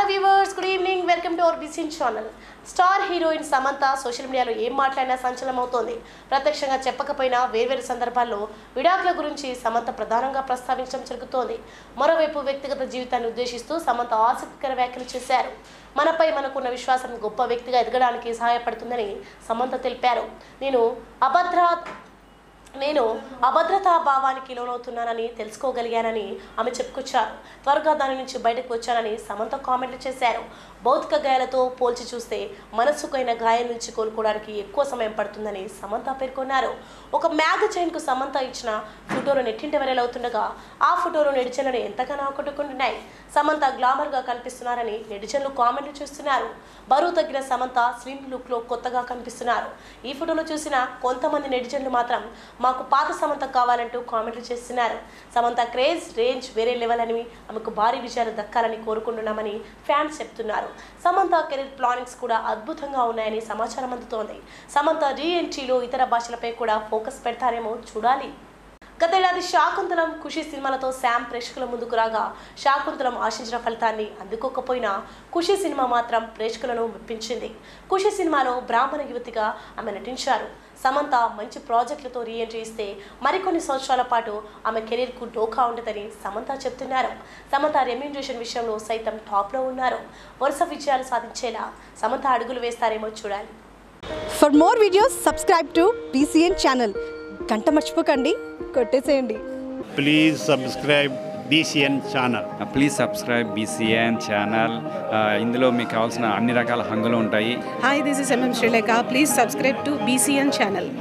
Hello viewers good evening welcome to our BCN channel star heroine Samantha social మీడియాలో ఏం మాట్లాడినా సంచలనం అవుతోంది ప్రత్యక్షంగా చెప్పకపోయినా వేర్వేరు సందర్భాల్లో విడాకుల గురించి సమంత ప్రధానంగా ప్రస్తావించడం జరుగుతోంది మరోవైపు వ్యక్తిగత జీవితాన్ని ఉద్దేశిస్తూ సమంత ఆసక్తికర వ్యాఖ్యలు చేశారు మనపై మనకున్న విశ్వాసం గొప్ప వ్యక్తిగా ఎదగడానికి సహాయపడుతుందని సమంత తెలిపారు నేను అభద్ర నేను అభద్రతా భావానికి లోనవుతున్నానని తెలుసుకోగలిగానని ఆమె చెప్పుకొచ్చారు త్వరగా దాని నుంచి బయటకు వచ్చానని సమంత కామెంట్లు చేశారు భౌతిక గాయాలతో పోల్చి చూస్తే మనస్సుకైన గాయం నుంచి కోలుకోవడానికి ఎక్కువ సమయం పడుతుందని సమంత పేర్కొన్నారు ఒక మ్యాగజైన్కు సమంత ఇచ్చిన ఫోటోలు నెట్టింటి వైరల్ అవుతుండగా ఆ ఫోటోలు నెటిజన్లను ఎంతగానో ఆకట్టుకుంటున్నాయి సమంత గ్లామర్గా కనిపిస్తున్నారని నెటిజన్లు కామెంట్లు చేస్తున్నారు బరువు తగ్గిన సమంత స్లిమ్ లుక్లో కొత్తగా కనిపిస్తున్నారు ఈ ఫోటోలో చూసిన కొంతమంది నెటిజన్లు మాత్రం మాకు పాత సమంత కావాలంటూ కామెంట్లు చేస్తున్నారు సమంత క్రేజ్ రేంజ్ వేరే లెవెల్ అని ఆమెకు భారీ విజయాలు దక్కాలని కోరుకుంటున్నామని ఫ్యాన్స్ చెప్తున్నారు సమంత కెరీర్ ప్లానింగ్స్ కూడా అద్భుతంగా ఉన్నాయని సమాచారం అందుతోంది సమంత రీఎంట్రీలో ఇతర భాషలపై కూడా ఫోకస్ పెడతారేమో చూడాలి గతేడాది శాకుంతలం ఖుషి సినిమాలతో శామ్ ప్రేక్షకుల ముందుకు రాగా శాకుంతలం ఆశించిన ఫలితాన్ని అందుకోకపోయినా ఖుషి సినిమా మాత్రం ప్రేక్షకులను మెప్పించింది ఖుషి సినిమాలో బ్రాహ్మణ యువతిగా ఆమె నటించారు సమంత మంచి ప్రాజెక్టులతో రీఎంట్రీ ఇస్తే మరికొన్ని సంవత్సరాల పాటు ఆమె కెరీర్కు డోకా ఉండదని సమంత చెప్తున్నారు సమంత రెమ్యూనరేషన్ విషయంలో సైతం టాప్లో ఉన్నారు వరుస విజయాలు సాధించేలా సమంత అడుగులు వేస్తారేమో చూడాలి for more videos subscribe to BCN channel గంట మర్చిపోకండి కొట్టేసేయండి please subscribe BCN channel please subscribe BCN channel ఇందులో మీకు కావాల్సిన అన్ని రకాల హంగులు ఉంటాయి Hi, this is MM Sri Lanka. Please subscribe to BCN channel.